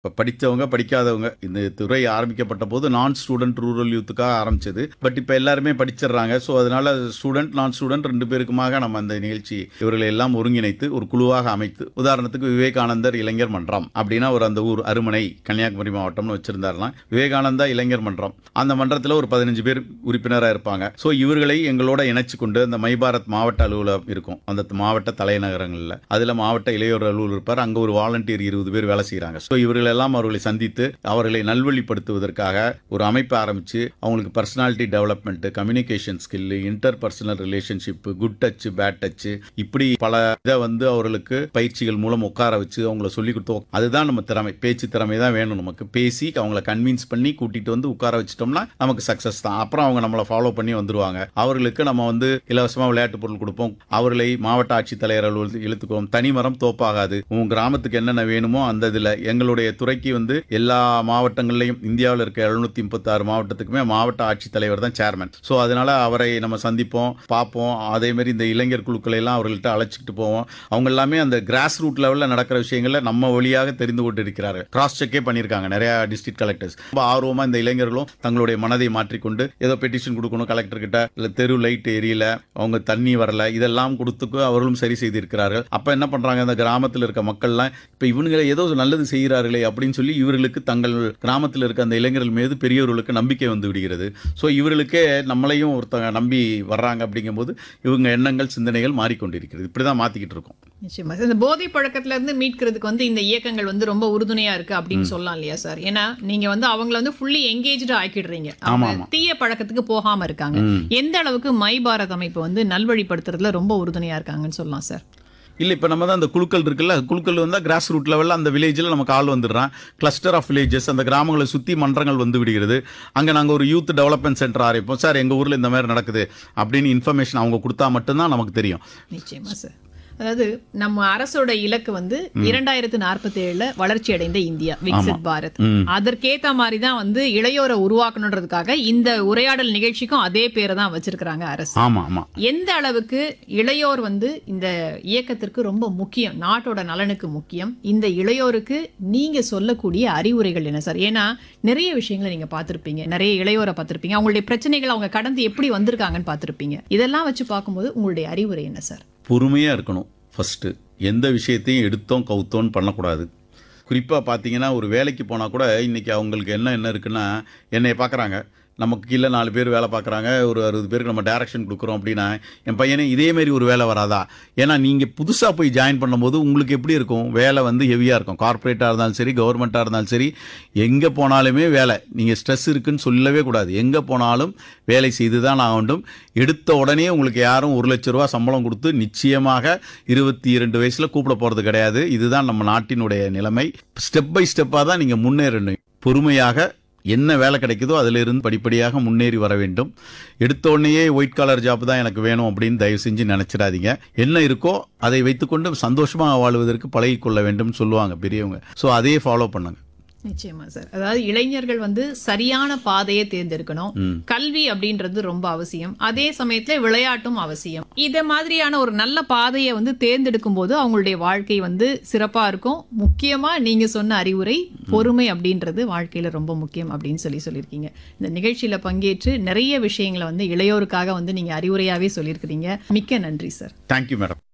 இப்போ படித்தவங்க படிக்காதவங்க இந்த துறை ஆரம்பிக்கப்பட்ட போது நான் ஸ்டூடெண்ட் ரூரல் யூத்துக்காக ஆரம்பிச்சது பட் இப்போ எல்லாருமே படிச்சிடுறாங்க ஸோ அதனால ஸ்டூடெண்ட் நான் ஸ்டூடெண்ட் ரெண்டு பேருக்குமாக நம்ம அந்த நிகழ்ச்சி இவர்களை எல்லாம் ஒருங்கிணைத்து ஒரு குழுவாக அமைத்து உதாரணத்துக்கு விவேகானந்தர் இளைஞர் மன்றம் அப்படின்னா ஒரு அந்த ஊர் அருமனை கன்னியாகுமரி மாவட்டம்னு வச்சிருந்தாருன்னா விவேகானந்தா இளைஞர் மன்றம் அந்த மன்றத்தில் ஒரு பதினஞ்சு பேர் உறுப்பினராக இருப்பாங்க ஸோ இவர்களை எங்களோட இணைச்சு கொண்டு அந்த மை பாரத் மாவட்ட அலுவலகம் இருக்கும் அந்த மாவட்ட தலைநகரங்களில் அதில் மாவட்ட இளையோர் அலுவலர் இருப்பார் அங்கே ஒரு வாலண்டியர் இருபது பேர் வேலை செய்கிறாங்க ஸோ இவர்கள் எல்லாம் அவர்களை சந்தித்து அவர்களை நல்வழிப்படுத்துவதற்காக ஒரு அமைப்பை ஆரம்பித்து அவங்களுக்கு personality development communication skill interpersonal relationship good touch bad touch இப்படி பல இதை வந்து அவர்களுக்கு பயிற்சிகள் மூலம் உட்கார வச்சு அவங்கள சொல்லி கொடுத்தோம் அதுதான் நம்ம திறமை பேச்சு திறமை தான் வேணும் நமக்கு பேசி அவங்கள கன்வின்ஸ் பண்ணி கூட்டிட்டு வந்து உட்கார வச்சிட்டோம்னா நமக்கு சக்சஸ் தான் அப்புறம் அவங்க நம்மளை ஃபாலோ பண்ணி வந்துருவாங்க அவர்களுக்கு நம்ம வந்து இலவசமா விளையாட்டு பொருள் கொடுப்போம் அவர்களை மாவட்ட ஆட்சித்தலைவர் அலுவலகத்தில் இழுத்துக்குவோம் தனிமரம் தோப்பாகாது உங்க கிராமத்துக்கு என்னென்ன வேணுமோ அந்த இதுல எங்களுடைய துறைக்கு வந்து எல்லா மாவட்டங்கள்லையும் இந்தியாவில் இருக்க எழுநூத்தி முப்பத்தாறு மாவட்டத்துக்குமே மாவட்ட ஆட்சித்தலைவர் தான் சேர்மன் ஸோ அதனால அவரை நம்ம சந்திப்போம் பார்ப்போம் அதே மாதிரி இந்த இளைஞர் குழுக்களை எல்லாம் அவர்கள்ட்ட அழைச்சிட்டு போவோம் அவங்க எல்லாமே அந்த கிராஸ் ரூட் லெவலில் நடக்கிற விஷயங்களை நம்ம வழியாக தெரிந்து கொண்டு இருக்கிறார்கள் கிராஸ் செக்கே பண்ணியிருக்காங்க நிறைய டிஸ்ட்ரிக்ட் கலெக்டர்ஸ் ரொம்ப ஆர்வமா இந்த இளைஞர்களும் தங்களுடைய மனதை மாற்றிக்கொண்டு ஏதோ பெட்டிஷன் கொடுக்கணும் கலெக்டர் கிட்ட இல்ல தெரு லைட் எரியல அவங்க தண்ணி வரல இதெல்லாம் கொடுத்துக்கு அவர்களும் சரி செய்திருக்கிறார்கள் அப்ப என்ன பண்றாங்க இந்த கிராமத்தில் இருக்க மக்கள்லாம் இப்ப இவனுங்களை ஏதோ நல்லது செய்கிறார்களே அப்படின்னு சொல்லி இவர்களுக்கு தங்கள் கிராமத்தில் இருக்க அந்த இளைஞர்கள் மீது பெரியவர்களுக்கு நம்பிக்கை வந்து விடுகிறது ஸோ இவர்களுக்கே நம்மளையும் ஒருத்தங்க நம்பி வர்றாங்க அப்படிங்கும்போது இவங்க எண்ணங்கள் சிந்தனைகள் மாறிக்கொண்டிருக்கிறது இப்படிதான் மாத்திக்கிட்டு இருக்கோம் நிச்சயமா சார். இந்த போதை பழக்கத்துல இருந்து மீட்கிறதுக்கு வந்து இந்த இயக்கங்கள் வந்து ரொம்ப உறுதுணையா இருக்கு அப்படின்னு சொல்லலாம் இல்லையா சார் ஏன்னா நீங்க வந்து அவங்கள வந்து ஃபுல்லி எங்கேஜ்டு ஆக்கிடுறீங்க அவங்க ஆமா. தீய பழக்கத்துக்கு போகாம இருக்காங்க ம். எந்த அளவுக்கு மை பாரத் அமைப்பு வந்து நல்வழிப்படுத்துறதுல ரொம்ப உறுதுணையா இருக்காங்கன்னு சொல்லலாம் சார் இல்லை இப்போ நம்ம தான் அந்த குழுக்கள் இருக்குல்ல குழுக்கள் வந்தால் கிராஸ் ரூட் லெவலில் அந்த வில்லேஜில் நமக்கு ஆள் வந்துடுறான் கிளஸ்டர் ஆஃப் வில்லேஜஸ் அந்த கிராமங்களை சுற்றி மன்றங்கள் வந்து விடுகிறது அங்கே நாங்கள் ஒரு யூத் டெவலப்மெண்ட் சென்டர் ஆரம்பிப்போம் சார் எங்கள் ஊரில் இந்த மாதிரி நடக்குது அப்படின்னு இன்ஃபர்மேஷன் அவங்க கொடுத்தா மட்டும்தான் நமக்கு தெரியும் நிச்சயமா சார் அதாவது நம்ம அரசோட இலக்கு வந்து இரண்டாயிரத்து நாற்பத்தி ஏழுல வளர்ச்சி அடைந்த இந்தியா விக்சித் பாரத் ம். அதற்கேத்த மாதிரி தான் வந்து இளையோரை உருவாக்கணுன்றதுக்காக இந்த உரையாடல் நிகழ்ச்சிக்கும் அதே பேரை தான் வச்சிருக்கிறாங்க அரசு ஆமாம் ஆமாம் எந்த அளவுக்கு இளையோர் வந்து இந்த இயக்கத்திற்கு ரொம்ப முக்கியம் நாட்டோட நலனுக்கு முக்கியம் இந்த இளையோருக்கு நீங்க சொல்லக்கூடிய அறிவுரைகள் என்ன சார் ஏன்னா நிறைய விஷயங்களை நீங்க பார்த்திருப்பீங்க நிறைய இளையோரை பார்த்திருப்பீங்க அவங்களுடைய பிரச்சனைகள் அவங்க கடந்து எப்படி வந்திருக்காங்கன்னு பார்த்திருப்பீங்க இதெல்லாம் வச்சு பார்க்கும்போது உங்களுடைய அறிவுரை என்ன சார் பொறுமையாக இருக்கணும் ஃபஸ்ட்டு எந்த விஷயத்தையும் எடுத்தோம் கவுத்தோன்னு பண்ணக்கூடாது குறிப்பாக பார்த்தீங்கன்னா ஒரு வேலைக்கு போனால் கூட இன்றைக்கி அவங்களுக்கு என்ன என்ன இருக்குன்னா என்னை பார்க்குறாங்க நமக்கு கீழே நாலு பேர் வேலை பார்க்குறாங்க ஒரு அறுபது பேருக்கு நம்ம டைரக்ஷன் கொடுக்குறோம் அப்படின்னா என் பையனே இதே மாதிரி ஒரு வேலை வராதா ஏன்னா நீங்கள் புதுசாக போய் ஜாயின் பண்ணும்போது உங்களுக்கு எப்படி இருக்கும் வேலை வந்து ஹெவியாக இருக்கும் கார்ப்பரேட்டாக இருந்தாலும் சரி கவர்மெண்ட்டாக இருந்தாலும் சரி எங்கே போனாலுமே வேலை நீங்கள் ஸ்ட்ரெஸ் இருக்குன்னு சொல்லவே கூடாது எங்கே போனாலும் வேலை செய்து தான் நான் வேண்டும் எடுத்த உடனே உங்களுக்கு யாரும் ஒரு லட்ச ரூபா சம்பளம் கொடுத்து நிச்சயமாக இருபத்தி இரண்டு வயசில் கூப்பிட போகிறது கிடையாது இதுதான் நம்ம நாட்டினுடைய நிலைமை ஸ்டெப் பை ஸ்டெப்பாக தான் நீங்கள் முன்னேறணும் பொறுமையாக என்ன வேலை கிடைக்குதோ அதிலிருந்து படிப்படியாக முன்னேறி வர வேண்டும் எடுத்த உடனேயே ஒயிட் காலர் ஜாப் தான் எனக்கு வேணும் அப்படின்னு தயவு செஞ்சு நினைச்சிடாதீங்க என்ன இருக்கோ அதை வைத்துக்கொண்டு சந்தோஷமாக வாழ்வதற்கு பழகிக்கொள்ள வேண்டும் சொல்லுவாங்க பெரியவங்க ஸோ அதையே ஃபாலோ பண்ணுங்க நிச்சயமா சார் அதாவது இளைஞர்கள் வந்து சரியான பாதையை தேர்ந்தெடுக்கணும் கல்வி அப்படின்றது ரொம்ப அவசியம் அதே சமயத்துல விளையாட்டும் அவசியம் இத மாதிரியான ஒரு நல்ல பாதையை வந்து தேர்ந்தெடுக்கும் போது அவங்களுடைய வாழ்க்கை வந்து சிறப்பா இருக்கும் முக்கியமா நீங்க சொன்ன அறிவுரை பொறுமை அப்படின்றது வாழ்க்கையில ரொம்ப முக்கியம் அப்படின்னு சொல்லி சொல்லியிருக்கீங்க இந்த நிகழ்ச்சியில பங்கேற்று நிறைய விஷயங்களை வந்து இளையோருக்காக வந்து நீங்க அறிவுரையாவே சொல்லியிருக்கிறீங்க மிக்க நன்றி சார் தேங்க்யூ மேடம்